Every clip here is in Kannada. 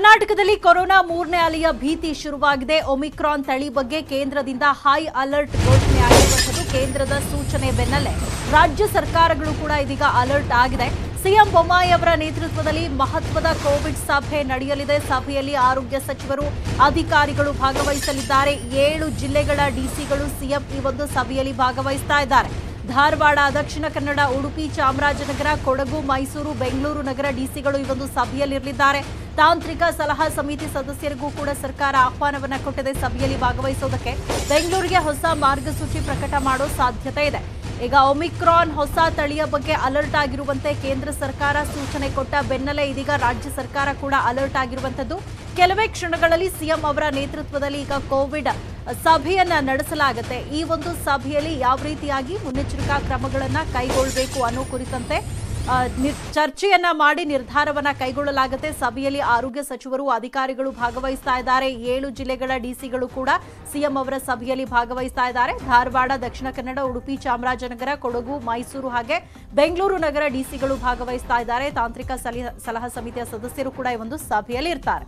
ಕರ್ನಾಟಕದಲ್ಲಿ ಕೊರೋನಾ ಮೂರನೇ ಅಲೆಯ ಭೀತಿ ಶುರುವಾಗಿದೆ ಒಮಿಕ್ರಾನ್ ತಳಿ ಬಗ್ಗೆ ಕೇಂದ್ರದಿಂದ ಹೈ ಅಲರ್ಟ್ ಘೋಷಣೆ ಆಗಿರುವಂಥದ್ದು ಕೇಂದ್ರದ ಸೂಚನೆ ಬೆನ್ನಲ್ಲೇ ರಾಜ್ಯ ಸರ್ಕಾರಗಳು ಕೂಡ ಇದೀಗ ಅಲರ್ಟ್ ಆಗಿದೆ ಸಿಎಂ ಬೊಮ್ಮಾಯಿ ಅವರ ನೇತೃತ್ವದಲ್ಲಿ ಮಹತ್ವದ ಕೋವಿಡ್ ಸಭೆ ನಡೆಯಲಿದೆ ಸಭೆಯಲ್ಲಿ ಆರೋಗ್ಯ ಸಚಿವರು ಅಧಿಕಾರಿಗಳು ಭಾಗವಹಿಸಲಿದ್ದಾರೆ ಏಳು ಜಿಲ್ಲೆಗಳ ಡಿಸಿಗಳು ಸಿಎಂ ಈ ಒಂದು ಸಭೆಯಲ್ಲಿ ಭಾಗವಹಿಸ್ತಾ ಇದ್ದಾರೆ ಧಾರವಾಡ ದಕ್ಷಿಣ ಕನ್ನಡ ಉಡುಪಿ ಚಾಮರಾಜನಗರ ಕೊಡಗು ಮೈಸೂರು ಬೆಂಗಳೂರು ನಗರ ಡಿಸಿಗಳು ಈ ಒಂದು ಸಭೆಯಲ್ಲಿರಲಿದ್ದಾರೆ ತಾಂತ್ರಿಕ ಸಲಹಾ ಸಮಿತಿ ಸದಸ್ಯರಿಗೂ ಕೂಡ ಸರ್ಕಾರ ಆಹ್ವಾನವನ್ನ ಕೊಟ್ಟಿದೆ ಸಭೆಯಲ್ಲಿ ಭಾಗವಹಿಸೋದಕ್ಕೆ ಬೆಂಗಳೂರಿಗೆ ಹೊಸ ಮಾರ್ಗಸೂಚಿ ಪ್ರಕಟ ಮಾಡೋ ಸಾಧ್ಯತೆ ಇದೆ ಈಗ ಒಮಿಕ್ರಾನ್ ಹೊಸ ತಳಿಯ ಬಗ್ಗೆ ಅಲರ್ಟ್ ಆಗಿರುವಂತೆ ಕೇಂದ್ರ ಸರ್ಕಾರ ಸೂಚನೆ ಕೊಟ್ಟ ಬೆನ್ನಲ್ಲೇ ಇದೀಗ ರಾಜ್ಯ ಸರ್ಕಾರ ಕೂಡ ಅಲರ್ಟ್ ಆಗಿರುವಂತದ್ದು ಕೆಲವೇ ಕ್ಷಣಗಳಲ್ಲಿ ಸಿಎಂ ಅವರ ನೇತೃತ್ವದಲ್ಲಿ ಈಗ ಕೋವಿಡ್ ಸಭೆಯನ್ನ ನಡೆಸಲಾಗುತ್ತೆ ಈ ಒಂದು ಸಭೆಯಲ್ಲಿ ಯಾವ ರೀತಿಯಾಗಿ ಮುನ್ನೆಚ್ಚರಿಕಾ ಕ್ರಮಗಳನ್ನ ಕೈಗೊಳ್ಳಬೇಕು ಅನ್ನೋ ಕುರಿತಂತೆ ಆ, ನಿರ್- ಚರ್ಚೆಯನ್ನ ಮಾಡಿ ನಿರ್ಧಾರವನ್ನ ಕೈಗೊಳ್ಳಲಾಗುತ್ತೆ ಸಭೆಯಲ್ಲಿ ಆರೋಗ್ಯ ಸಚಿವರು ಅಧಿಕಾರಿಗಳು ಭಾಗವಹಿಸ್ತಾ ಇದ್ದಾರೆ ಏಳು ಜಿಲ್ಲೆಗಳ ಡಿಸಿಗಳು ಕೂಡ ಸಿಎಂ ಅವರ ಸಭೆಯಲ್ಲಿ ಭಾಗವಹಿಸ್ತಾ ಇದ್ದಾರೆ ಧಾರವಾಡ ದಕ್ಷಿಣ ಕನ್ನಡ ಉಡುಪಿ ಚಾಮರಾಜನಗರ ಕೊಡಗು ಮೈಸೂರು ಹಾಗೆ ಬೆಂಗಳೂರು ನಗರ ಡಿಸಿಗಳು ಭಾಗವಹಿಸ್ತಾ ಇದ್ದಾರೆ ತಾಂತ್ರಿಕ ಸಲಹಾ ಸಲಹಾ ಸಮಿತಿಯ ಸದಸ್ಯರು ಕೂಡ ಈ ಒಂದು ಸಭೆಯಲ್ಲಿ ಇರ್ತಾರೆ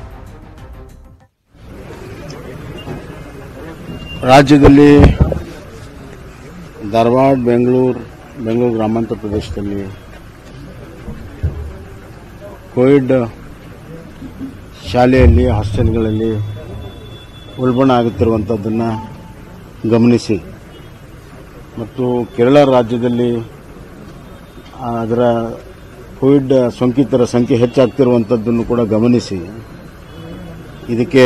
ರಾಜ್ಯದಲ್ಲಿ ಧಾರವಾಡ ಬೆಂಗಳೂರು ಬೆಂಗಳೂರು ಗ್ರಾಮಾಂತರ ಪ್ರದೇಶದಲ್ಲಿ ಕೋವಿಡ್ ಶಾಲೆಯಲ್ಲಿ ಹಾಸ್ಟೆಲ್ಗಳಲ್ಲಿ ಉಲ್ಬಣ ಆಗುತ್ತಿರುವಂಥದ್ದನ್ನು ಗಮನಿಸಿ ಮತ್ತು ಕೇರಳ ರಾಜ್ಯದಲ್ಲಿ ಅದರ ಕೋವಿಡ್ ಸೋಂಕಿತರ ಸಂಖ್ಯೆ ಹೆಚ್ಚಾಗ್ತಿರುವಂಥದ್ದನ್ನು ಕೂಡ ಗಮನಿಸಿ ಇದಕ್ಕೆ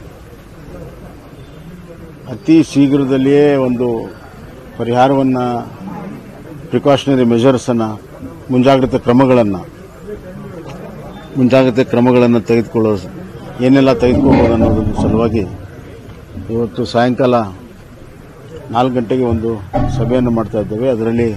ಅತಿ ಶೀಘ್ರದಲ್ಲಿಯೇ ಒಂದು ಪರಿಹಾರವನ್ನು ಪ್ರಿಕಾಷನರಿ ಮೆಷರ್ಸನ್ನು ಮುಂಜಾಗ್ರತೆ ಕ್ರಮಗಳನ್ನು ಮುಂಜಾಗ್ರತೆ ಕ್ರಮಗಳನ್ನು ತೆಗೆದುಕೊಳ್ಳೋ ಏನೆಲ್ಲ ತೆಗೆದುಕೊಳ್ಬೋದು ಅನ್ನೋದ್ರ ಸಲುವಾಗಿ ಇವತ್ತು ಸಾಯಂಕಾಲ ನಾಲ್ಕು ಗಂಟೆಗೆ ಒಂದು ಸಭೆಯನ್ನು ಮಾಡ್ತಾ ಇದ್ದೇವೆ ಅದರಲ್ಲಿ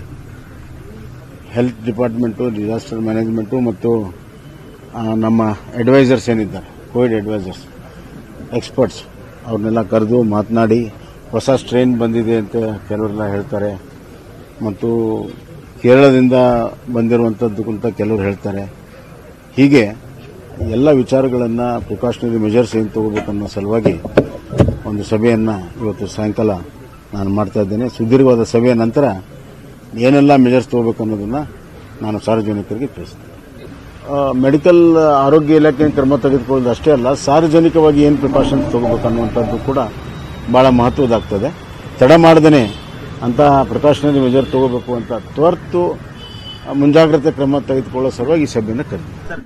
ಹೆಲ್ತ್ ಡಿಪಾರ್ಟ್ಮೆಂಟು ಡಿಸಾಸ್ಟರ್ ಮ್ಯಾನೇಜ್ಮೆಂಟು ಮತ್ತು ಆ, ನಮ್ಮ ಅಡ್ವೈಸರ್ಸ್ ಏನಿದ್ದಾರೆ ಕೋವಿಡ್ ಅಡ್ವೈಸರ್ಸ್ ಎಕ್ಸ್ಪರ್ಟ್ಸ್ ಅವ್ರನ್ನೆಲ್ಲ ಕರೆದು ಮಾತನಾಡಿ ಹೊಸ ಸ್ಟ್ರೈನ್ ಬಂದಿದೆ ಅಂತ ಕೆಲವರೆಲ್ಲ ಹೇಳ್ತಾರೆ ಮತ್ತು ಕೇರಳದಿಂದ ಬಂದಿರುವಂಥದ್ದು ಅಂತ ಕೆಲವರು ಹೇಳ್ತಾರೆ ಹೀಗೆ ಎಲ್ಲ ವಿಚಾರಗಳನ್ನು ಪ್ರಿಕಾಷನರಿ ಮೆಜರ್ಸ್ ಏನು ತಗೋಬೇಕನ್ನೋ ಸಲುವಾಗಿ ಒಂದು ಸಭೆಯನ್ನು ಇವತ್ತು ಸಾಯಂಕಾಲ ನಾನು ಮಾಡ್ತಾ ಇದ್ದೇನೆ ಸುದೀರ್ಘವಾದ ಸಭೆಯ ನಂತರ ಏನೆಲ್ಲ ಮೆಜರ್ಸ್ ತಗೋಬೇಕು ಅನ್ನೋದನ್ನು ನಾನು ಸಾರ್ವಜನಿಕರಿಗೆ ತಿಳಿಸ್ತೇನೆ ಆ, ಮೆಡಿಕಲ್ ಆರೋಗ್ಯ ಇಲಾಖೆ ಕ್ರಮ ತೆಗೆದುಕೊಳ್ಳೋದು ಅಷ್ಟೇ ಅಲ್ಲ ಸಾರ್ವಜನಿಕವಾಗಿ ಏನು ಪ್ರಿಕಾಷನ್ಸ್ ತಗೋಬೇಕು ಅನ್ನುವಂಥದ್ದು ಕೂಡ ಭಾಳ ಮಹತ್ವದಾಗ್ತದೆ ತಡ ಮಾಡದೇ ಅಂತಹ ಪ್ರಿಕಾಷನರಿ ಮೆಜರ್ ತಗೋಬೇಕು ಅಂತ ತ್ವರ್ತು ಮುಂಜಾಗ್ರತೆ ಕ್ರಮ ತೆಗೆದುಕೊಳ್ಳೋ ಸಲುವಾಗಿ ಈ ಸಭೆಯನ್ನು ಕರೆದಿದೆ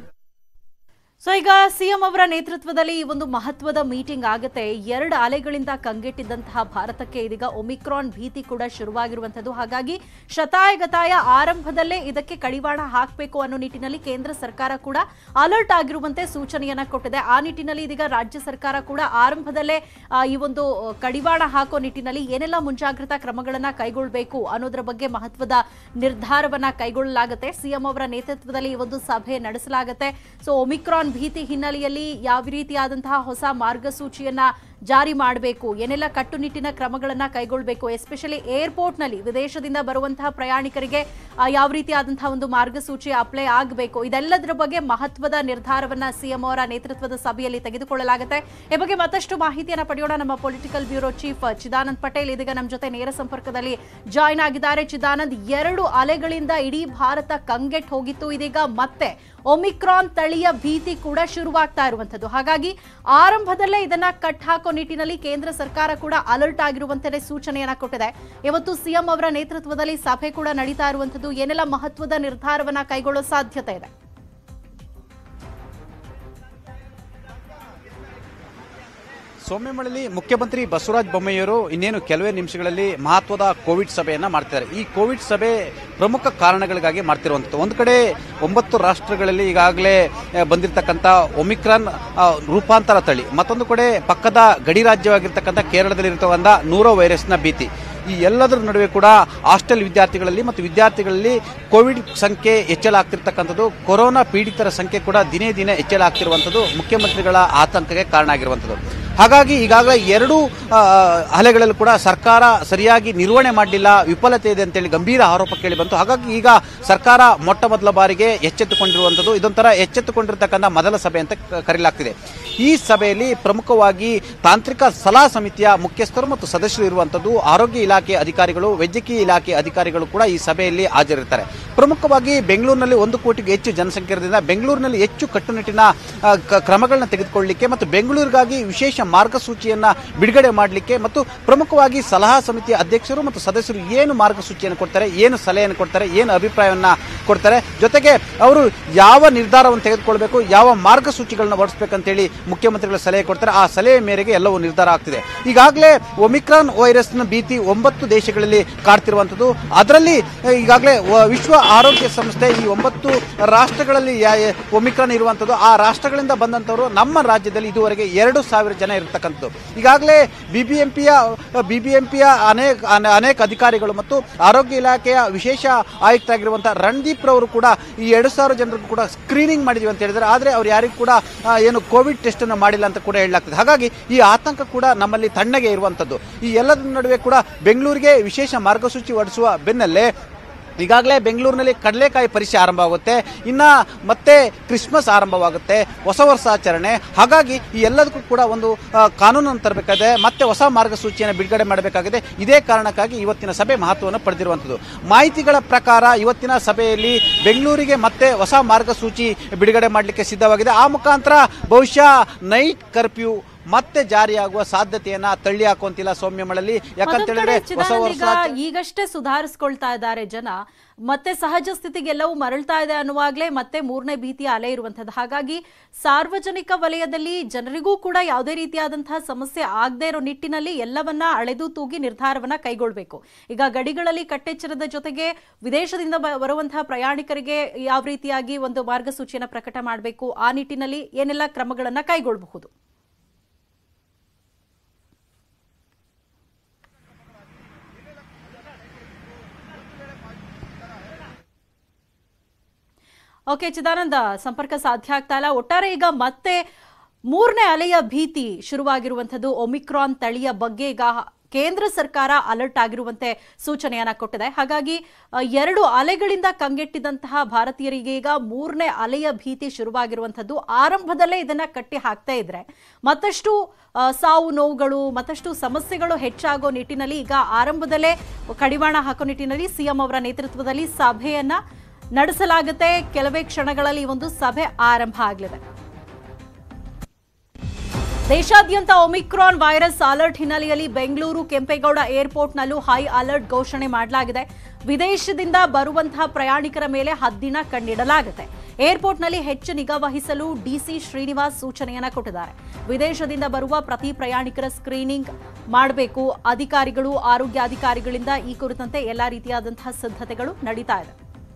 ಸೊ ಈಗ ಸಿಎಂ ಅವರ ನೇತೃತ್ವದಲ್ಲಿ ಈ ಒಂದು ಮಹತ್ವದ ಮೀಟಿಂಗ್ ಆಗುತ್ತೆ ಎರಡು ಅಲೆಗಳಿಂದ ಕಂಗೆಟ್ಟಿದ್ದಂತಹ ಭಾರತಕ್ಕೆ ಇದೀಗ ಒಮಿಕ್ರಾನ್ ಭೀತಿ ಕೂಡ ಶುರುವಾಗಿರುವಂತದ್ದು ಹಾಗಾಗಿ ಶತಾಯಗತಾಯ ಆರಂಭದಲ್ಲೇ ಇದಕ್ಕೆ ಕಡಿವಾಣ ಹಾಕಬೇಕು ಅನ್ನೋ ನಿಟ್ಟಿನಲ್ಲಿ ಕೇಂದ್ರ ಸರ್ಕಾರ ಕೂಡ ಅಲರ್ಟ್ ಆಗಿರುವಂತೆ ಸೂಚನೆಯನ್ನ ಕೊಟ್ಟಿದೆ ಆ ನಿಟ್ಟಿನಲ್ಲಿ ಇದೀಗ ರಾಜ್ಯ ಸರ್ಕಾರ ಕೂಡ ಆರಂಭದಲ್ಲೇ ಆ, ಈ ಒಂದು ಕಡಿವಾಣ ಹಾಕೋ ನಿಟ್ಟಿನಲ್ಲಿ ಏನೆಲ್ಲ ಮುಂಜಾಗ್ರತಾ ಕ್ರಮಗಳನ್ನ ಕೈಗೊಳ್ಳಬೇಕು ಅನ್ನೋದ್ರ ಬಗ್ಗೆ ಮಹತ್ವದ ನಿರ್ಧಾರವನ್ನ ಕೈಗೊಳ್ಳಲಾಗುತ್ತೆ ಸಿಎಂ ಅವರ ನೇತೃತ್ವದಲ್ಲಿ ಈ ಒಂದು ಸಭೆ ನಡೆಸಲಾಗುತ್ತೆ ಸೊ ಒಮಿಕ್ರಾನ್ ಭೀತಿ ಹಿನ್ನೆಲೆಯಲ್ಲಿ ಯಾವ ರೀತಿಯಾದಂತಹ ಹೊಸ ಮಾರ್ಗಸೂಚಿಯನ್ನ ಜಾರಿ ಮಾಡಬೇಕು ಏನೆಲ್ಲ ಕಟ್ಟುನಿಟ್ಟಿನ ಕ್ರಮಗಳನ್ನ ಕೈಗೊಳ್ಳಬೇಕು ಎಸ್ಪೆಷಲಿ ಏರ್ಪೋರ್ಟ್ನಲ್ಲಿ ವಿದೇಶದಿಂದ ಬರುವಂತಹ ಪ್ರಯಾಣಿಕರಿಗೆ ಆ, ಯಾವ ರೀತಿಯಾದಂತಹ ಒಂದು ಮಾರ್ಗಸೂಚಿ ಅಪ್ಲೈ ಆಗಬೇಕು ಇದೆಲ್ಲದರ ಬಗ್ಗೆ ಮಹತ್ವದ ನಿರ್ಧಾರವನ್ನ ಸಿಎಂ ಅವರ ನೇತೃತ್ವದ ಸಭೆಯಲ್ಲಿ ತೆಗೆದುಕೊಳ್ಳಲಾಗುತ್ತೆ ಈ ಬಗ್ಗೆ ಮತ್ತಷ್ಟು ಮಾಹಿತಿಯನ್ನ ಪಡೆಯೋಣ ನಮ್ಮ political bureau chief Chidanand Patel ಇದೀಗ ನಮ್ಮ ಜೊತೆ ನೇರ ಸಂಪರ್ಕದಲ್ಲಿ ಜಾಯ್ನ್ ಆಗಿದ್ದಾರೆ ಚಿದಾನಂದ್ ಎರಡು ಅಲೆಗಳಿಂದ ಇಡೀ ಭಾರತ ಕಂಗೆಟ್ ಹೋಗಿತ್ತು ಇದೀಗ ಮತ್ತೆ ಒಮಿಕ್ರಾನ್ ತಳಿಯ ಭೀತಿ ಕೂಡ ಶುರುವಾಗ್ತಾ ಇರುವಂತದ್ದು ಹಾಗಾಗಿ ಆರಂಭದಲ್ಲೇ ಇದನ್ನ ಕಟ್ ಹಾಕೋ ನಿಟ್ಟಿನಲ್ಲಿ ಕೇಂದ್ರ ಸರ್ಕಾರ ಕೂಡ ಅಲರ್ಟ್ ಆಗಿರುವಂತೆ ಸೂಚನೆಯನ್ನ ಕೊಟ್ಟಿದೆ ಇವತ್ತು ಸಿಎಂ ಅವರ ನೇತೃತ್ವದಲ್ಲಿ ಸಭೆ ಕೂಡ ನಡೀತಾ ಇರುವಂತದ್ದು ಏನೆಲ್ಲ ಮಹತ್ವದ ನಿರ್ಧಾರವನ್ನ ಕೈಗೊಳ್ಳೋ ಸಾಧ್ಯತೆ ಇದೆ ಸೌಮ್ಯಮಳಲಿ ಮುಖ್ಯಮಂತ್ರಿ ಬಸವರಾಜ ಬೊಮ್ಮೆಯವರು ಇನ್ನೇನು ಕೆಲವೇ ನಿಮಿಷಗಳಲ್ಲಿ ಮಹತ್ವದ ಕೋವಿಡ್ ಸಭೆಯನ್ನ ಮಾಡ್ತಿದ್ದಾರೆ ಈ ಕೋವಿಡ್ ಸಭೆ ಪ್ರಮುಖ ಕಾರಣಗಳಿಗಾಗಿ ಮಾಡ್ತಿರುವಂಥದ್ದು ಒಂದು ಕಡೆ ಒಂಬತ್ತು ರಾಷ್ಟ್ರಗಳಲ್ಲಿ ಈಗಾಗಲೇ ಆ, ಬಂದಿರತಕ್ಕಂಥ ಒಮಿಕ್ರಾನ್ ಆ, ರೂಪಾಂತರ ತಳಿ ಮತ್ತೊಂದು ಕಡೆ ಪಕ್ಕದ ಗಡಿ ರಾಜ್ಯವಾಗಿರ್ತಕ್ಕಂಥ ಕೇರಳದಲ್ಲಿರ್ತಕ್ಕಂಥ ನೂರೋ ವೈರಸ್ನ ಭೀತಿ ಈ ಎಲ್ಲದರ ನಡುವೆ ಕೂಡ ಹಾಸ್ಟೆಲ್ ವಿದ್ಯಾರ್ಥಿಗಳಲ್ಲಿ ಮತ್ತು ವಿದ್ಯಾರ್ಥಿಗಳಲ್ಲಿ ಕೋವಿಡ್ ಸಂಖ್ಯೆ ಹೆಚ್ಚಳ ಆಗ್ತಿರ್ತಕ್ಕಂಥದ್ದು ಕೊರೋನಾ ಪೀಡಿತರ ಸಂಖ್ಯೆ ಕೂಡ ದಿನೇ ದಿನೇ ಹೆಚ್ಚಳ ಆಗ್ತಿರುವಂಥದ್ದು ಮುಖ್ಯಮಂತ್ರಿಗಳ ಆತಂಕಕ್ಕೆ ಕಾರಣ ಆಗಿರುವಂಥದ್ದು ಹಾಗಾಗಿ ಈಗಾಗಲೇ ಎರಡು ಆ, ಅಲೆಗಳಲ್ಲೂ ಕೂಡ ಸರ್ಕಾರ ಸರಿಯಾಗಿ ನಿರ್ವಹಣೆ ಮಾಡಲಿಲ್ಲ ವಿಫಲತೆ ಇದೆ ಅಂತೇಳಿ ಗಂಭೀರ ಆರೋಪ ಕೇಳಿ ಬಂತು ಹಾಗಾಗಿ ಈಗ ಸರ್ಕಾರ ಮೊಟ್ಟ ಮೊದಲ ಬಾರಿಗೆ ಎಚ್ಚೆತ್ತುಕೊಂಡಿರುವಂಥದ್ದು ಇದೊಂಥರ ಎಚ್ಚೆತ್ತುಕೊಂಡಿರ್ತಕ್ಕಂಥ ಮೊದಲ ಸಭೆ ಅಂತ ಕ- ಕರೆಯಲಾಗ್ತಿದೆ ಈ ಸಭೆಯಲ್ಲಿ ಪ್ರಮುಖವಾಗಿ ತಾಂತ್ರಿಕ ಸಲಹಾ ಸಮಿತಿಯ ಮುಖ್ಯಸ್ಥರು ಮತ್ತು ಸದಸ್ಯರು ಇರುವಂಥದ್ದು ಆರೋಗ್ಯ ಇಲಾಖೆ ಅಧಿಕಾರಿಗಳು ವೈದ್ಯಕೀಯ ಇಲಾಖೆ ಅಧಿಕಾರಿಗಳು ಕೂಡ ಈ ಸಭೆಯಲ್ಲಿ ಹಾಜರಿರ್ತಾರೆ ಪ್ರಮುಖವಾಗಿ ಬೆಂಗಳೂರಿನಲ್ಲಿ ಒಂದು ಕೋಟಿಗೆ ಹೆಚ್ಚು ಜನಸಂಖ್ಯೆ ಇರೋದ್ರಿಂದ ಬೆಂಗಳೂರಿನಲ್ಲಿ ಹೆಚ್ಚು ಕಟ್ಟುನಿಟ್ಟಿನ ಆ, ಕ- ಕ್ರಮಗಳನ್ನ ತೆಗೆದುಕೊಳ್ಳಲಿಕ್ಕೆ ಮತ್ತು ಬೆಂಗಳೂರಿಗಾಗಿ ವಿಶೇಷ ಮಾರ್ಗಸೂಚಿಯನ್ನ ಬಿಡುಗಡೆ ಮಾಡಲಿಕ್ಕೆ ಮತ್ತು ಪ್ರಮುಖವಾಗಿ ಸಲಹಾ ಸಮಿತಿಯ ಅಧ್ಯಕ್ಷರು ಮತ್ತು ಸದಸ್ಯರು ಏನು ಮಾರ್ಗಸೂಚಿಯನ್ನು ಕೊಡ್ತಾರೆ ಏನು ಸಲಹೆಯನ್ನು ಕೊಡ್ತಾರೆ ಏನು ಅಭಿಪ್ರಾಯವನ್ನ ಕೊಡ್ತಾರೆ ಜೊತೆಗೆ ಅವರು ಯಾವ ನಿರ್ಧಾರವನ್ನು ತೆಗೆದುಕೊಳ್ಬೇಕು ಯಾವ ಮಾರ್ಗಸೂಚಿಗಳನ್ನ ಹೊರಡಿಸಬೇಕಂತೇಳಿ ಮುಖ್ಯಮಂತ್ರಿಗಳ ಸಲಹೆ ಕೊಡ್ತಾರೆ ಆ ಸಲಹೆ ಮೇರೆಗೆ ಎಲ್ಲವೂ ನಿರ್ಧಾರ ಆಗ್ತಿದೆ ಈಗಾಗಲೇ ಒಮಿಕ್ರಾನ್ ವೈರಸ್ನ ಭೀತಿ ಒಂಬತ್ತು ದೇಶಗಳಲ್ಲಿ ಕಾಡ್ತಿರುವಂಥದ್ದು ಅದರಲ್ಲಿ ಈಗಾಗಲೇ ವ- ವಿಶ್ವ ಆರೋಗ್ಯ ಸಂಸ್ಥೆ ಈ ಒಂಬತ್ತು ರಾಷ್ಟ್ರಗಳಲ್ಲಿ ಯಾ- ಯಾ- ಒಮಿಕ್ರಾನ್ ಇರುವಂಥದ್ದು ಆ ರಾಷ್ಟ್ರಗಳಿಂದ ಬಂದಂಥವರು ನಮ್ಮ ರಾಜ್ಯದಲ್ಲಿ ಇದುವರೆಗೆ ಎರಡು ಸಾವಿರ ಜನ ಇರತಕ್ಕಂಥದ್ದು ಈಗಾಗಲೇ ಬಿಬಿಎಂಪಿಯ ಬಿಬಿಎಂಪಿಯ ಅನೇಕ ಅನೆ- ಅನೇಕ ಅಧಿಕಾರಿಗಳು ಮತ್ತು ಆರೋಗ್ಯ ಇಲಾಖೆಯ ವಿಶೇಷ ಆಯುಕ್ತರಾಗಿರುವಂತಹ ರಣದೀಪ್ ರವರು ಕೂಡ ಈ ಎರಡು ಸಾವಿರ ಜನರಿಗೂ ಕೂಡ ಸ್ಕ್ರೀನಿಂಗ್ ಮಾಡಿದ್ವಿ ಅಂತ ಹೇಳಿದ್ದಾರೆ ಆದರೆ ಅವ್ರು ಯಾರಿಗೂ ಕೂಡ ಆ, ಏನು ಕೋವಿಡ್ ಟೆಸ್ಟ್ ಅನ್ನು ಮಾಡಿಲ್ಲ ಅಂತ ಕೂಡ ಹೇಳಲಾಗ್ತದೆ ಹಾಗಾಗಿ ಈ ಆತಂಕ ಕೂಡ ನಮ್ಮಲ್ಲಿ ತಣ್ಣಗೆ ಇರುವಂಥದ್ದು ಈ ಎಲ್ಲದರ ನಡುವೆ ಕೂಡ ಬೆಂಗಳೂರಿಗೆ ವಿಶೇಷ ಮಾರ್ಗಸೂಚಿ ಹೊರಡಿಸುವ ಬೆನ್ನಲ್ಲೇ ಈಗಾಗಲೇ ಬೆಂಗಳೂರಿನಲ್ಲಿ ಕಡಲೆಕಾಯಿ ಪರಿಚಯ ಆರಂಭ ಆಗುತ್ತೆ ಇನ್ನ ಮತ್ತೆ ಕ್ರಿಸ್ಮಸ್ ಆರಂಭವಾಗುತ್ತೆ ಹೊಸ ವರ್ಷಾಚರಣೆ ಹಾಗಾಗಿ ಈ ಎಲ್ಲದಕ್ಕೂ ಕೂಡ ಒಂದು ಆ, ಕಾನೂನನ್ನು ತರಬೇಕಾಗಿದೆ ಮತ್ತೆ ಹೊಸ ಮಾರ್ಗಸೂಚಿಯನ್ನು ಬಿಡುಗಡೆ ಮಾಡಬೇಕಾಗಿದೆ ಇದೇ ಕಾರಣಕ್ಕಾಗಿ ಇವತ್ತಿನ ಸಭೆ ಮಹತ್ವವನ್ನು ಪಡೆದಿರುವಂಥದ್ದು ಮಾಹಿತಿಗಳ ಪ್ರಕಾರ ಇವತ್ತಿನ ಸಭೆಯಲ್ಲಿ ಬೆಂಗಳೂರಿಗೆ ಮತ್ತೆ ಹೊಸ ಮಾರ್ಗಸೂಚಿ ಬಿಡುಗಡೆ ಮಾಡಲಿಕ್ಕೆ ಸಿದ್ಧವಾಗಿದೆ ಆ ಮುಖಾಂತರ ಬಹುಶಃ ನೈಟ್ ಕರ್ಫ್ಯೂ ಮತ್ತೆ ಜಾರಿಯಾಗುವ ಸಾಧ್ಯತೆಯನ್ನ ತಳ್ಳಿ ಹಾಕುವಂತಿಲ್ಲ ಸೌಮ್ಯಮಳಲ್ಲಿ ಯಾಕಂತ ಮತ್ತೊಂದ್ ಹೇಳಿದ್ರೆ ಕಡೆ ಹೊಸ ಚಿದಾನಂದ್ ವರ್ಷ ಈಗ ಈಗಷ್ಟೇ ಸುಧಾರಿಸ್ಕೊಳ್ತಾ ಇದ್ದಾರೆ ಜನ ಮತ್ತೆ ಸಹಜ ಸ್ಥಿತಿಗೆಲ್ಲವೂ ಮರಳ್ತಾ ಇದೆ ಅನ್ನುವಾಗ್ಲೇ ಮತ್ತೆ ಮೂರನೇ ಭೀತಿಯ ಅಲೆ ಇರುವಂತದ್ದು ಹಾಗಾಗಿ ಸಾರ್ವಜನಿಕ ವಲಯದಲ್ಲಿ ಜನರಿಗೂ ಕೂಡ ಯಾವುದೇ ರೀತಿಯಾದಂತಹ ಸಮಸ್ಯೆ ಆಗದೇ ಇರೋ ನಿಟ್ಟಿನಲ್ಲಿ ಎಲ್ಲವನ್ನ ಅಳೆದು ತೂಗಿ ನಿರ್ಧಾರವನ್ನ ಕೈಗೊಳ್ಬೇಕು ಈಗ ಗಡಿಗಳಲ್ಲಿ ಕಟ್ಟೆಚ್ಚರದ ಜೊತೆಗೆ ವಿದೇಶದಿಂದ ಬ- ಬರುವಂತಹ ಪ್ರಯಾಣಿಕರಿಗೆ ಯಾವ ರೀತಿಯಾಗಿ ಒಂದು ಮಾರ್ಗಸೂಚಿಯನ್ನ ಪ್ರಕಟ ಮಾಡಬೇಕು ಆ ನಿಟ್ಟಿನಲ್ಲಿ ಏನೆಲ್ಲ ಕ್ರಮಗಳನ್ನ ಕೈಗೊಳ್ಳಬಹುದು ಓಕೆ ಚಿದಾನಂದ ಸಂಪರ್ಕ ಸಾಧ್ಯ ಆಗ್ತಾ ಇಲ್ಲ ಒಟ್ಟಾರೆ ಈಗ ಮತ್ತೆ ಮೂರನೇ ಅಲೆಯ ಭೀತಿ ಶುರುವಾಗಿರುವಂಥದ್ದು ಒಮಿಕ್ರಾನ್ ತಳಿಯ ಬಗ್ಗೆ ಈಗ ಕೇಂದ್ರ ಸರ್ಕಾರ ಅಲರ್ಟ್ ಆಗಿರುವಂತೆ ಸೂಚನೆಯನ್ನ ಕೊಟ್ಟಿದೆ ಹಾಗಾಗಿ ಅ, ಎರಡು ಅಲೆಗಳಿಂದ ಕಂಗೆಟ್ಟಿದಂತಹ ಭಾರತೀಯರಿಗೆ ಈಗ ಮೂರನೇ ಅಲೆಯ ಭೀತಿ ಶುರುವಾಗಿರುವಂಥದ್ದು ಆರಂಭದಲ್ಲೇ ಇದನ್ನ ಕಟ್ಟಿ ಹಾಕ್ತಾ ಇದ್ರೆ ಮತ್ತಷ್ಟು ಅ, ಸಾವು ನೋವುಗಳು ಮತ್ತಷ್ಟು ಸಮಸ್ಯೆಗಳು ಹೆಚ್ಚಾಗೋ ನಿಟ್ಟಿನಲ್ಲಿ ಈಗ ಆರಂಭದಲ್ಲೇ ಕಡಿವಾಣ ಹಾಕೋ ನಿಟ್ಟಿನಲ್ಲಿ ಸಿಎಂ ಅವರ ನೇತೃತ್ವದಲ್ಲಿ ಸಭೆಯನ್ನ ನಡೆಸಲಾಗುತ್ತೆ ಕೆಲವೇ ಕ್ಷಣಗಳಲ್ಲಿ ಈ ಒಂದು ಸಭೆ ಆರಂಭ ಆಗಲಿದೆ ದೇಶಾದ್ಯಂತ ಒಮಿಕ್ರಾನ್ ವೈರಸ್ ಅಲರ್ಟ್ ಹಿನ್ನೆಲೆಯಲ್ಲಿ ಬೆಂಗಳೂರು ಕೆಂಪೇಗೌಡ ಏರ್ಪೋರ್ಟ್ನಲ್ಲೂ ಹೈ ಅಲರ್ಟ್ ಘೋಷಣೆ ಮಾಡಲಾಗಿದೆ ವಿದೇಶದಿಂದ ಬರುವಂತಹ ಪ್ರಯಾಣಿಕರ ಮೇಲೆ ಹದ್ದಿನ ಕಣ್ಣಿಡಲಾಗುತ್ತೆ ಏರ್ಪೋರ್ಟ್ನಲ್ಲಿ ಹೆಚ್ಚು ನಿಗಾ ವಹಿಸಲು ಡಿಸಿ ಶ್ರೀನಿವಾಸ್ ಸೂಚನೆಯನ್ನ ಕೊಟ್ಟಿದ್ದಾರೆ ವಿದೇಶದಿಂದ ಬರುವ ಪ್ರತಿ ಪ್ರಯಾಣಿಕರ ಸ್ಕ್ರೀನಿಂಗ್ ಮಾಡಬೇಕು ಅಧಿಕಾರಿಗಳು ಆರೋಗ್ಯ ಅಧಿಕಾರಿಗಳಿಂದ ಈ ಕುರಿತಂತೆ ಎಲ್ಲಾ ರೀತಿಯಾದಂತಹ ಸಿದ್ಧತೆಗಳು ನಡೀತಾ ಇದೆ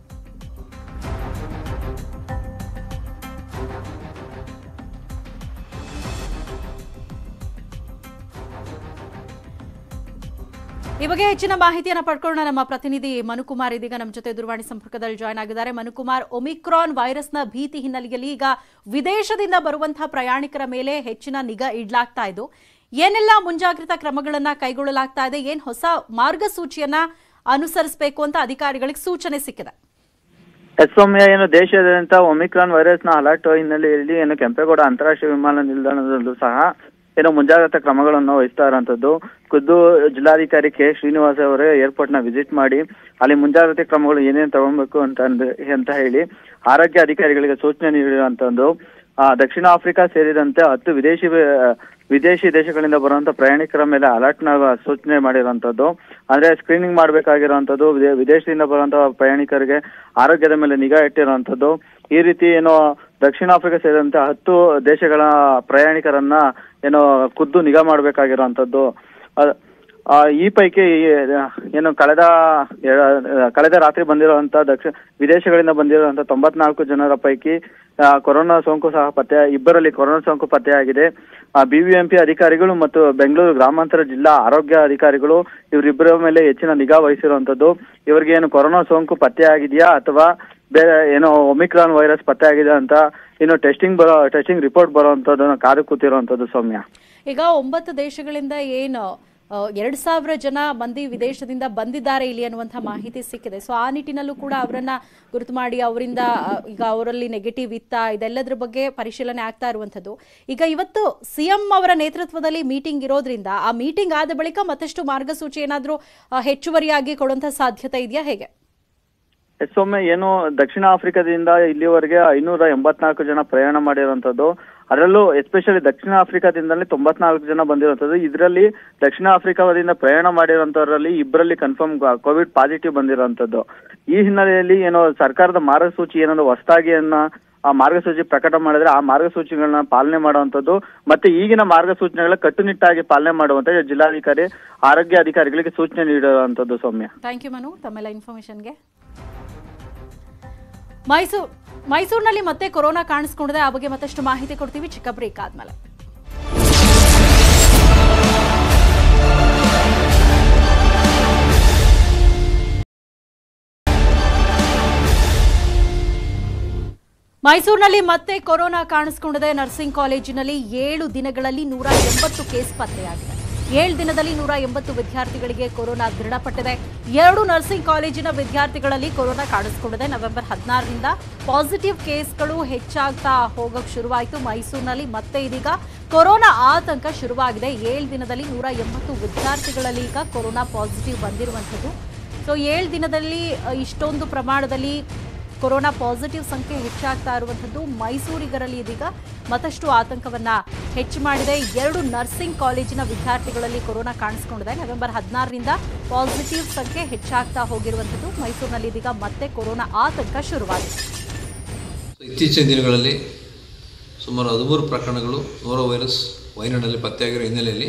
ಈ ಬಗ್ಗೆ ಹೆಚ್ಚಿನ ಮಾಹಿತಿಯನ್ನು ಪಡ್ಕೊಳ್ಳೋಣ ನಮ್ಮ ಪ್ರತಿನಿಧಿ ಮನುಕುಮಾರ್ ಇದೀಗ ನಮ್ಮ ಜೊತೆ ದೂರವಾಣಿ ಸಂಪರ್ಕದಲ್ಲಿ ಜಾಯ್ನ್ ಆಗಿದ್ದಾರೆ ಮನುಕುಮಾರ್ ಒಮಿಕ್ರಾನ್ ವೈರಸ್ನ ಭೀತಿ ಹಿನ್ನೆಲೆಯಲ್ಲಿ ಈಗ ವಿದೇಶದಿಂದ ಬರುವಂತಹ ಪ್ರಯಾಣಿಕರ ಮೇಲೆ ಹೆಚ್ಚಿನ ನಿಗಾ ಇಡ್ಲಾಗ್ತಾ ಇದ್ದು ಏನೆಲ್ಲ ಮುಂಜಾಗ್ರತಾ ಕ್ರಮಗಳನ್ನ ಕೈಗೊಳ್ಳಲಾಗ್ತಾ ಇದೆ ಏನ್ ಹೊಸ ಮಾರ್ಗಸೂಚಿಯನ್ನ ಅನುಸರಿಸಬೇಕು ಅಂತ ಅಧಿಕಾರಿಗಳಿಗೆ ಸೂಚನೆ ಸಿಕ್ಕಿದೆ ಎಸ್ ಸೌಮ್ಯ ಏನು ದೇಶಾದ್ಯಂತ ಒಮಿಕ್ರಾನ್ ವೈರಸ್ ನ ಅಲರ್ಟ್ ಹಿನ್ನೆಲೆಯಲ್ಲಿ ಏನು ಕೆಂಪೇಗೌಡ ಅಂತಾರಾಷ್ಟ್ರೀಯ ವಿಮಾನ ನಿಲ್ದಾಣದಲ್ಲೂ ಸಹ ಏನೋ ಮುಂಜಾಗ್ರತಾ ಕ್ರಮಗಳನ್ನು ವಹಿಸ್ತಾ ಇರೋಂಥದ್ದು ಖುದ್ದು ಜಿಲ್ಲಾಧಿಕಾರಿ ಕೆ ಶ್ರೀನಿವಾಸ್ ಅವರೇ ಏರ್ಪೋರ್ಟ್ ನ ವಿಸಿಟ್ ಮಾಡಿ ಅಲ್ಲಿ ಮುಂಜಾಗ್ರತೆ ಕ್ರಮಗಳು ಏನೇನು ತಗೊಬೇಕು ಅಂತ ಅಂದ್- ಅಂತ ಹೇಳಿ ಆರೋಗ್ಯ ಅಧಿಕಾರಿಗಳಿಗೆ ಸೂಚನೆ ನೀಡಿರುವಂತದ್ದು ಆ, ದಕ್ಷಿಣ ಆಫ್ರಿಕಾ ಸೇರಿದಂತೆ ಹತ್ತು ವಿದೇಶಿ ವ- ವಿದೇಶಿ ದೇಶಗಳಿಂದ ಬರುವಂತ ಪ್ರಯಾಣಿಕರ ಮೇಲೆ ಅಲರ್ಟ್ ನ ಸೂಚನೆ ಮಾಡಿರುವಂತದ್ದು ಅಂದ್ರೆ ಸ್ಕ್ರೀನಿಂಗ್ ಮಾಡಬೇಕಾಗಿರುವಂತದ್ದು ವಿದೇಶದಿಂದ ಬರುವಂತ ಪ್ರಯಾಣಿಕರಿಗೆ ಆರೋಗ್ಯದ ಮೇಲೆ ನಿಗಾ ಇಟ್ಟಿರುವಂತದ್ದು ಈ ರೀತಿ ಏನೋ ದಕ್ಷಿಣ ಆಫ್ರಿಕಾ ಸೇರಿದಂತೆ ಹತ್ತು ದೇಶಗಳ ಪ್ರಯಾಣಿಕರನ್ನ ಏನೋ ಖುದ್ದು ನಿಗಾ ಮಾಡಬೇಕಾಗಿರುವಂತದ್ದು ಅ- ಆ, ಈ ಪೈಕಿ ಏನು ಕಳೆದ ಎ- ಕಳೆದ ರಾತ್ರಿ ಬಂದಿರುವಂತ ದಕ್ಷಿಣ ವಿದೇಶಗಳಿಂದ ಬಂದಿರುವಂತ ತೊಂಬತ್ನಾಲ್ಕು ಜನರ ಪೈಕಿ ಆ, ಕೊರೋನಾ ಸೋಂಕು ಸಹ ಪತ್ತೆ ಇಬ್ಬರಲ್ಲಿ ಕೊರೋನಾ ಸೋಂಕು ಪತ್ತೆಯಾಗಿದೆ ಬಿಬಿಎಂಪಿ ಅಧಿಕಾರಿಗಳು ಮತ್ತು ಬೆಂಗಳೂರು ಗ್ರಾಮಾಂತರ ಜಿಲ್ಲಾ ಆರೋಗ್ಯ ಅಧಿಕಾರಿಗಳು ಇವರಿಬ್ಬರ ಮೇಲೆ ಹೆಚ್ಚಿನ ನಿಗಾ ವಹಿಸಿರುವಂತದ್ದು ಇವರಿಗೆ ಏನು ಕೊರೋನಾ ಸೋಂಕು ಪತ್ತೆಯಾಗಿದೆಯಾ ಅಥವಾ ಬೇರೆ ಏನೋ ಒಮಿಕ್ರಾನ್ ವೈರಸ್ ಪತ್ತೆಯಾಗಿದೆ ಅಂತ ಇನ್ನು ಟೆಸ್ಟಿಂಗ್ ಬರೋ ಟೆಸ್ಟಿಂಗ್ ರಿಪೋರ್ಟ್ ಬರುವಂತದ್ದನ್ನ ಕಾದು ಕೂತಿರುವಂತದ್ದು ಸೌಮ್ಯ ಈಗ ಒಂಬತ್ತು ದೇಶಗಳಿಂದ ಏನು ಎರಡು ಸಾವಿರ ಜನ ಮಂದಿ ವಿದೇಶದಿಂದ ಬಂದಿದ್ದಾರೆ ಇಲ್ಲಿ ಅನ್ನುವಂಥ ಮಾಹಿತಿ ಸಿಕ್ಕಿದೆ ಸೊ ಆ ನಿಟ್ಟಿನಲ್ಲೂ ಕೂಡ ಅವರನ್ನ ಗುರುತು ಮಾಡಿ ಅವರಿಂದ ಆ, ಈಗ ಅವರಲ್ಲಿ ನೆಗೆಟಿವ್ ಇತ್ತ ಇದೆಲ್ಲದ್ರ ಬಗ್ಗೆ ಪರಿಶೀಲನೆ ಆಗ್ತಾ ಇರುವಂಥದ್ದು ಈಗ ಇವತ್ತು ಸಿಎಂ ಅವರ ನೇತೃತ್ವದಲ್ಲಿ ಮೀಟಿಂಗ್ ಇರೋದ್ರಿಂದ ಆ ಮೀಟಿಂಗ್ ಆದ ಬಳಿಕ ಮತ್ತಷ್ಟು ಮಾರ್ಗಸೂಚಿ ಏನಾದರೂ ಹೆಚ್ಚುವರಿಯಾಗಿ ಕೊಡುವಂಥ ಸಾಧ್ಯತೆ ಇದೆಯಾ ಹೇಗೆ ಎಸ್ ಒಮ್ಮೆ ಏನು ದಕ್ಷಿಣ ಆಫ್ರಿಕಾದಿಂದ ಇಲ್ಲಿವರೆಗೆ ಐನೂರ ಎಂಬತ್ನಾಲ್ಕು ಜನ ಪ್ರಯಾಣ ಮಾಡಿರುವಂತದ್ದು ಅದರಲ್ಲೂ ಎಸ್ಪೆಷಲಿ ದಕ್ಷಿಣ ಆಫ್ರಿಕಾದಿಂದಲೇ ತೊಂಬತ್ನಾಲ್ಕು ಜನ ಬಂದಿರುವಂತದ್ದು ಇದರಲ್ಲಿ ದಕ್ಷಿಣ ಆಫ್ರಿಕಾದಿಂದ ಪ್ರಯಾಣ ಮಾಡಿರುವಂತವರಲ್ಲಿ ಇಬ್ಬರಲ್ಲಿ ಕನ್ಫರ್ಮ್ ಕೋವಿಡ್ ಪಾಸಿಟಿವ್ ಬಂದಿರುವಂತದ್ದು ಈ ಹಿನ್ನೆಲೆಯಲ್ಲಿ ಏನು ಸರ್ಕಾರದ ಮಾರ್ಗಸೂಚಿ ಏನಾದ್ರು ಹೊಸದಾಗಿ ಅನ್ನ ಆ ಮಾರ್ಗಸೂಚಿ ಪ್ರಕಟ ಮಾಡಿದ್ರೆ ಆ ಮಾರ್ಗಸೂಚಿಗಳನ್ನ ಪಾಲನೆ ಮಾಡುವಂತದ್ದು ಮತ್ತೆ ಈಗಿನ ಮಾರ್ಗಸೂಚನೆಗಳ ಕಟ್ಟುನಿಟ್ಟಾಗಿ ಪಾಲನೆ ಮಾಡುವಂತ ಜಿಲ್ಲಾಧಿಕಾರಿ ಆರೋಗ್ಯ ಅಧಿಕಾರಿಗಳಿಗೆ ಸೂಚನೆ ನೀಡುವಂತದ್ದು ಸೌಮ್ಯ ಥ್ಯಾಂಕ್ ಯು ಮನು ತಮ್ಮೆಲ್ಲ ಇನ್ಫಾರ್ಮೇಶನ್ಗೆ ಮೈಸೂರು ಮೈಸೂರಿನಲ್ಲಿ ಮತ್ತೆ ಕೊರೋನಾ ಕಾಣಿಸ್ಕೊಂಡಿದೆ ಆ ಬಗ್ಗೆ ಮತ್ತಷ್ಟು ಮಾಹಿತಿ ಕೊಡ್ತೀವಿ ಚಿಕ್ಕ ಬ್ರೇಕ್ ಆದ್ಮೇಲೆ ಮೈಸೂರಿನಲ್ಲಿ ಮತ್ತೆ ಕೊರೋನಾ ಕಾಣಿಸ್ಕೊಂಡಿದೆ ನರ್ಸಿಂಗ್ ಕಾಲೇಜಿನಲ್ಲಿ ಏಳು ದಿನಗಳಲ್ಲಿ ನೂರ ಎಂಬತ್ತು ಕೇಸ್ ಪತ್ತೆಯಾಗಿದೆ ಏಳು ದಿನದಲ್ಲಿ ನೂರ ಎಂಬತ್ತು ವಿದ್ಯಾರ್ಥಿಗಳಿಗೆ ಕೊರೋನಾ ದೃಢಪಟ್ಟಿದೆ ಎರಡು ನರ್ಸಿಂಗ್ ಕಾಲೇಜಿನ ವಿದ್ಯಾರ್ಥಿಗಳಲ್ಲಿ ಕೊರೋನಾ ಕಾಣಿಸ್ಕೊಂಡಿದೆ ನವೆಂಬರ್ ಹದಿನಾರರಿಂದ ಪಾಸಿಟಿವ್ ಕೇಸ್ಗಳು ಹೆಚ್ಚಾಗ್ತಾ ಹೋಗಕ್ಕೆ ಶುರುವಾಯಿತು ಮೈಸೂರಿನಲ್ಲಿ ಮತ್ತೆ ಇದೀಗ ಕೊರೋನಾ ಆತಂಕ ಶುರುವಾಗಿದೆ ಏಳು ದಿನದಲ್ಲಿ ನೂರ ಎಂಬತ್ತು ವಿದ್ಯಾರ್ಥಿಗಳಲ್ಲಿ ಈಗ ಕೊರೋನಾ ಪಾಸಿಟಿವ್ ಬಂದಿರುವಂಥದ್ದು ಸೊ ಏಳು ದಿನದಲ್ಲಿ ಅ, ಇಷ್ಟೊಂದು ಪ್ರಮಾಣದಲ್ಲಿ ಕೊರೋನಾ ಪಾಸಿಟಿವ್ ಸಂಖ್ಯೆ ಹೆಚ್ಚಾಗ್ತಾ ಇರುವಂಥದ್ದು ಮೈಸೂರಿಗರಲ್ಲಿ ಇದೀಗ ಮತ್ತಷ್ಟು ಆತಂಕವನ್ನ ಹೆಚ್ಚು ಮಾಡಿದೆ ಎರಡು ನರ್ಸಿಂಗ್ ಕಾಲೇಜಿನ ವಿದ್ಯಾರ್ಥಿಗಳಲ್ಲಿ ಕೊರೋನಾ ಕಾಣಿಸ್ಕೊಂಡಿದೆ ನವೆಂಬರ್ ಹದಿನಾರರಿಂದ ಪಾಸಿಟಿವ್ ಸಂಖ್ಯೆ ಹೆಚ್ಚಾಗ್ತಾ ಹೋಗಿರುವಂಥದ್ದು ಮೈಸೂರಿನಲ್ಲಿ ಇದೀಗ ಮತ್ತೆ ಕೊರೋನಾ ಆತಂಕ ಶುರುವಾಗಿದೆ ಇತ್ತೀಚಿನ ದಿನಗಳಲ್ಲಿ ಸುಮಾರು ಹದಿಮೂರು ಪ್ರಕರಣಗಳು ನೋರೋ ವೈರಸ್ ವಯನಾಡಲ್ಲಿ ಪತ್ತೆಯಾಗಿರೋ ಹಿನ್ನೆಲೆಯಲ್ಲಿ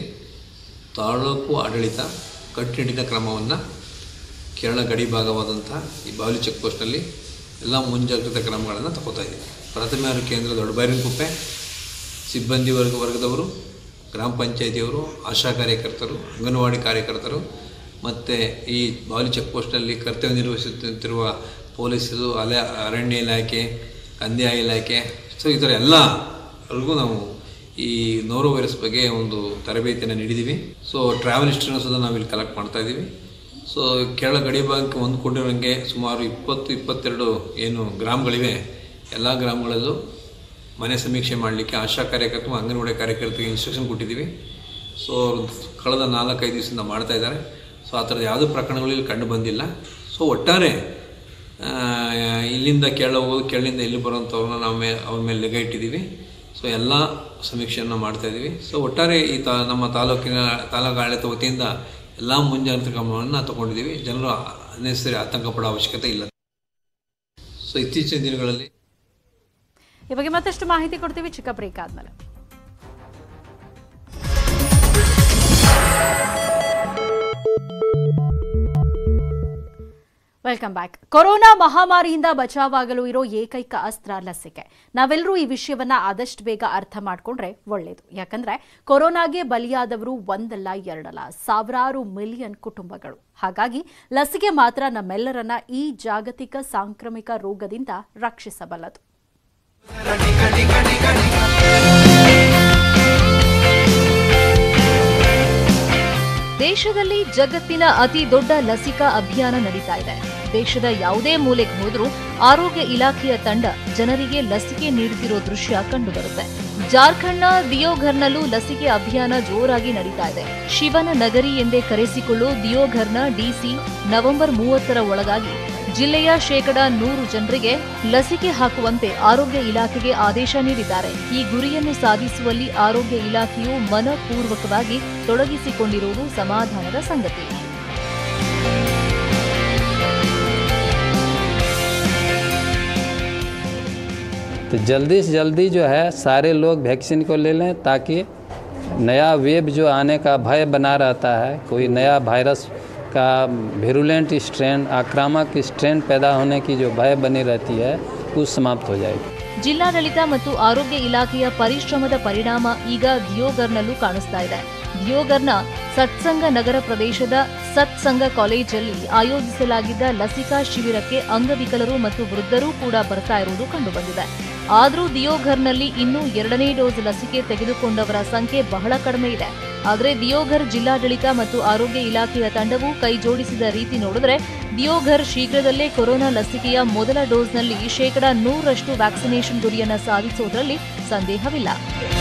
ತಾಲೂಕು ಆಡಳಿತ ಕಟ್ಟುನಿಟ್ಟಿನ ಕ್ರಮವನ್ನು ಕೇರಳ ಗಡಿ ಭಾಗವಾದಂಥ ಈ ಬಾವಲಿ ಚೆಕ್ ಪೋಸ್ಟ್ನಲ್ಲಿ ಎಲ್ಲ ಮುಂಜಾಗ್ರತಾ ಕ್ರಮಗಳನ್ನು ತಗೋತಾ ಇದ್ದೀವಿ ಪ್ರಥಮ ಆರೋಗ್ಯ ಕೇಂದ್ರ ದೊಡ್ಡಬೈರನಕುಪ್ಪೆ ಸಿಬ್ಬಂದಿ ವರ್ಗ ವರ್ಗದವರು ಗ್ರಾಮ ಪಂಚಾಯಿತಿಯವರು ಆಶಾ ಕಾರ್ಯಕರ್ತರು ಅಂಗನವಾಡಿ ಕಾರ್ಯಕರ್ತರು ಮತ್ತು ಈ ಬಾವಲಿ ಚೆಕ್ ಪೋಸ್ಟಲ್ಲಿ ಕರ್ತವ್ಯ ನಿರ್ವಹಿಸುತ್ತಿರುವ ಪೊಲೀಸರು ಅಲೆ ಅರಣ್ಯ ಇಲಾಖೆ ಕಂದಾಯ ಇಲಾಖೆ ಸೊ ಈ ಥರ ಎಲ್ಲರಿಗೂ ನಾವು ಈ ನೋರೋ ವೈರಸ್ ಬಗ್ಗೆ ಒಂದು ತರಬೇತಿಯನ್ನು ನೀಡಿದ್ದೀವಿ ಸೊ ಟ್ರಾವೆಲ್ ಹಿಸ್ಟ್ರಿನ ಸಹ ನಾವಿಲ್ಲಿ ಕಲೆಕ್ಟ್ ಮಾಡ್ತಾ ಇದ್ದೀವಿ ಸೊ ಕೇರಳ ಗಡಿ ಭಾಗಕ್ಕೆ ಹೊಂದ್ಕೊಂಡಿರೋಂಗೆ ಸುಮಾರು ಇಪ್ಪತ್ತು ಇಪ್ಪತ್ತೆರಡು ಏನು ಗ್ರಾಮಗಳಿವೆ ಎಲ್ಲ ಗ್ರಾಮಗಳಲ್ಲೂ ಮನೆ ಸಮೀಕ್ಷೆ ಮಾಡಲಿಕ್ಕೆ ಆಶಾ ಕಾರ್ಯಕರ್ತರು ಅಂಗನವಾಡಿ ಕಾರ್ಯಕರ್ತರಿಗೆ ಇನ್ಸ್ಟ್ರಕ್ಷನ್ ಕೊಟ್ಟಿದ್ದೀವಿ ಸೊ ಅವ್ರು ಕಳೆದ ನಾಲ್ಕೈದು ದಿವಸದಿಂದ ಮಾಡ್ತಾ ಇದ್ದಾರೆ ಸೊ ಆ ಥರದ ಯಾವುದೇ ಪ್ರಕರಣಗಳು ಇಲ್ಲಿ ಕಂಡು ಬಂದಿಲ್ಲ ಸೊ ಒಟ್ಟಾರೆ ಆ, ಇಲ್ಲಿಂದ ಕೇರಳ ಹೋಗಿ ಕೇರಳದಿಂದ ಇಲ್ಲಿ ಬರೋಂಥವ್ರನ್ನ ನಾವು ಮೇ ಅವ್ರ ಮೇಲೆ ನಿಗಾ ಇಟ್ಟಿದ್ದೀವಿ ಸೊ ಎಲ್ಲ ಸಮೀಕ್ಷೆಯನ್ನು ಮಾಡ್ತಾ ಇದ್ದೀವಿ ಸೊ ಒಟ್ಟಾರೆ ಈ ತಾ ನಮ್ಮ ತಾಲೂಕಿನ ತಾಲೂಕು ಆಡಳಿತ ವತಿಯಿಂದ ಎಲ್ಲ ಮುಂಜಾಗ್ರತಾ ಕ್ರಮವನ್ನು ತಗೊಂಡಿದ್ದೀವಿ ಜನರು ಅನ್ನೆಸರಿ ಆತಂಕ ಪಡೋ ಅವಶ್ಯಕತೆ ಇಲ್ಲ ಸೊ ಇತ್ತೀಚಿನ ದಿನಗಳಲ್ಲಿ ಈ ಬಗ್ಗೆ ಮತ್ತಷ್ಟು ಮಾಹಿತಿ ಕೊಡ್ತೀವಿ ಚಿಕ್ಕ ಬ್ರೇಕ್ ಆದ್ಮೇಲೆ ವೆಲ್ಕಮ್ ಬ್ಯಾಕ್ ಕೊರೋನಾ ಮಹಾಮಾರಿಯಿಂದ ಬಚಾವಾಗಲು ಇರೋ ಏಕೈಕ ಅಸ್ತ್ರ ಲಸಿಕೆ ನಾವೆಲ್ಲರೂ ಈ ವಿಷಯವನ್ನ ಆದಷ್ಟು ಬೇಗ ಅರ್ಥ ಮಾಡ್ಕೊಂಡ್ರೆ ಒಳ್ಳೇದು ಯಾಕಂದ್ರೆ ಕೊರೋನಾಗೆ ಬಲಿಯಾದವರು ಒಂದಲ್ಲ ಎರಡಲ್ಲ ಸಾವಿರಾರು ಮಿಲಿಯನ್ ಕುಟುಂಬಗಳು ಹಾಗಾಗಿ ಲಸಿಕೆ ಮಾತ್ರ ನಮ್ಮೆಲ್ಲರನ್ನ ಈ ಜಾಗತಿಕ ಸಾಂಕ್ರಾಮಿಕ ರೋಗದಿಂದ ರಕ್ಷಿಸಬಲ್ಲದು ದೇಶದಲ್ಲಿ ಜಗತ್ತಿನ ಅತಿ ದೊಡ್ಡ ಲಸಿಕಾ ಅಭಿಯಾನ ನಡೀತಾ ಇದೆ ದೇಶದ ಯಾವುದೇ ಮೂಲೆಗೆ ಹೋದ್ರೂ ಆರೋಗ್ಯ ಇಲಾಖೆಯ ತಂಡ ಜನರಿಗೆ ಲಸಿಕೆ ನೀಡುತ್ತಿರೋ ದೃಶ್ಯ ಕಂಡುಬರುತ್ತೆ ಜಾರ್ಖಂಡ್ನ ದಿಯೋಘರ್ನಲ್ಲೂ ಲಸಿಕೆ ಅಭಿಯಾನ ಜೋರಾಗಿ ನಡೀತಾ ಇದೆ ಶಿವನ ನಗರಿ ಎಂದೇ ಕರೆಸಿಕೊಳ್ಳೋ ದಿಯೋಘರ್ನ ಡಿಸಿ ನವೆಂಬರ್ ಮೂವತ್ತರ ಒಳಗಾಗಿ ಜಿಲ್ಲೆಯ ಶೇಕಡ ನೂರು ಜನರಿಗೆ ಲಸಿಕೆ ಹಾಕುವಂತೆ ಆರೋಗ್ಯ ಇಲಾಖೆಗೆ ಆದೇಶ ನೀಡಿದ್ದಾರೆ ಈ ಗುರಿಯನ್ನು ಸಾಧಿಸುವಲ್ಲಿ ಆರೋಗ್ಯ ಇಲಾಖೆಯು ಮನಪೂರ್ವಕವಾಗಿ ತೊಡಗಿಸಿಕೊಂಡಿರುವುದು ಸಮಾಧಾನದ ಸಂಗತಿ तो जल्दी से जल्दी जो है सारे लोग वैक्सीन को ले लें ताकि नया वेब जो आने का भय बना रहता है कोई नया वायरस का विरुलेंट स्ट्रेन आक्रामक स्ट्रेन पैदा होने की जो भय बनी रहती है वो समाप्त हो जाएगी ಜಿಲ್ಲಾಡಳಿತ ಮತ್ತು ಆರೋಗ್ಯ ಇಲಾಖೆಯ ಪರಿಶ್ರಮದ ಪರಿಣಾಮ ಈಗ ದಿಯೋಗರ್ನಲ್ಲೂ ಕಾಣಿಸ್ತಾ ಇದೆ ದಿಯೋಗರ್ನ ಸತ್ಸಂಗ ನಗರ ಪ್ರದೇಶದ ಸತ್ಸಂಗ ಕಾಲೇಜಲ್ಲಿ ಆಯೋಜಿಸಲಾಗಿದ್ದ ಲಸಿಕಾ ಶಿಬಿರಕ್ಕೆ ಅಂಗವಿಕಲರು ಮತ್ತು ವೃದ್ಧರೂ ಕೂಡ ಬರ್ತಾ ಇರುವುದು ಕಂಡುಬಂದಿದೆ ಆದರೂ ದಿಯೋಘರ್ನಲ್ಲಿ ಇನ್ನೂ ಎರಡನೇ ಡೋಸ್ ಲಸಿಕೆ ತೆಗೆದುಕೊಂಡವರ ಸಂಖ್ಯೆ ಬಹಳ ಕಡಿಮೆ ಇದೆ ಆದರೆ ದಿಯೋಘರ್ ಜಿಲ್ಲಾಡಳಿತ ಮತ್ತು ಆರೋಗ್ಯ ಇಲಾಖೆಯ ತಂಡವು ಕೈ ಜೋಡಿಸಿದ ರೀತಿ ನೋಡಿದ್ರೆ ದಿಯೋಘರ್ ಶೀಘ್ರದಲ್ಲೇ ಕೊರೋನಾ ಲಸಿಕೆಯ ಮೊದಲ ಡೋಸ್ನಲ್ಲಿ ಶೇಕಡಾ ನೂರರಷ್ಟು ವ್ಯಾಕ್ಸಿನೇಷನ್ ಗುರಿಯನ್ನು ಸಾಧಿಸುವುದರಲ್ಲಿ ಸಂದೇಹವಿಲ್ಲ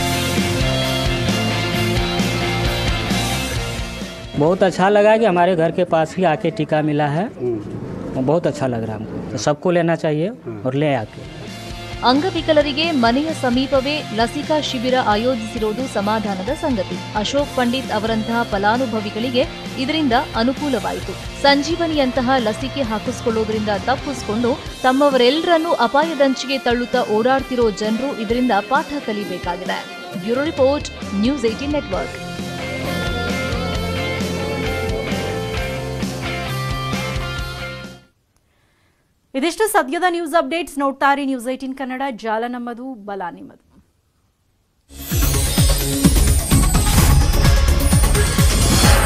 बहुत अच्छा लगा कि हमारे घर के पास ही आके टीका मिला है बहुत अच्छा लग रहा है हमको तो सबको लेना चाहिए और ले आके ಅಂಗವಿಕಲರಿಗೆ ಮನೆಯ ಸಮೀಪವೇ ಲಸಿಕಾ ಶಿಬಿರ ಆಯೋಜಿಸಿರುವುದು ಸಮಾಧಾನದ ಸಂಗತಿ ಅಶೋಕ್ ಪಂಡಿತ್ ಅವರಂತಹ ಫಲಾನುಭವಿಗಳಿಗೆ ಇದರಿಂದ ಅನುಕೂಲವಾಯಿತು ಸಂಜೀವನಿಯಂತಹ ಲಸಿಕೆ ಹಾಕಿಸಿಕೊಳ್ಳೋದ್ರಿಂದ ತಪ್ಪಿಸಿಕೊಂಡು ತಮ್ಮವರೆಲ್ಲರನ್ನೂ ಅಪಾಯದಂಚಿಗೆ ತಳ್ಳುತ್ತಾ ಓಡಾಡ್ತಿರೋ ಜನರು ಇದರಿಂದ ಪಾಠ ಕಲಿಬೇಕಾಗಿದೆ bureau report news eighteen network ಇದಿಷ್ಟು ಸದ್ಯದ ನ್ಯೂಸ್ ಅಪ್ಡೇಟ್ಸ್ ನೋಡ್ತಾರೆ ನ್ಯೂಸ್ ಏಟೀನ್ ಕನ್ನಡ ಜಾಲ ನಮ್ಮದು ಬಲ ನಿಮ್ಮದು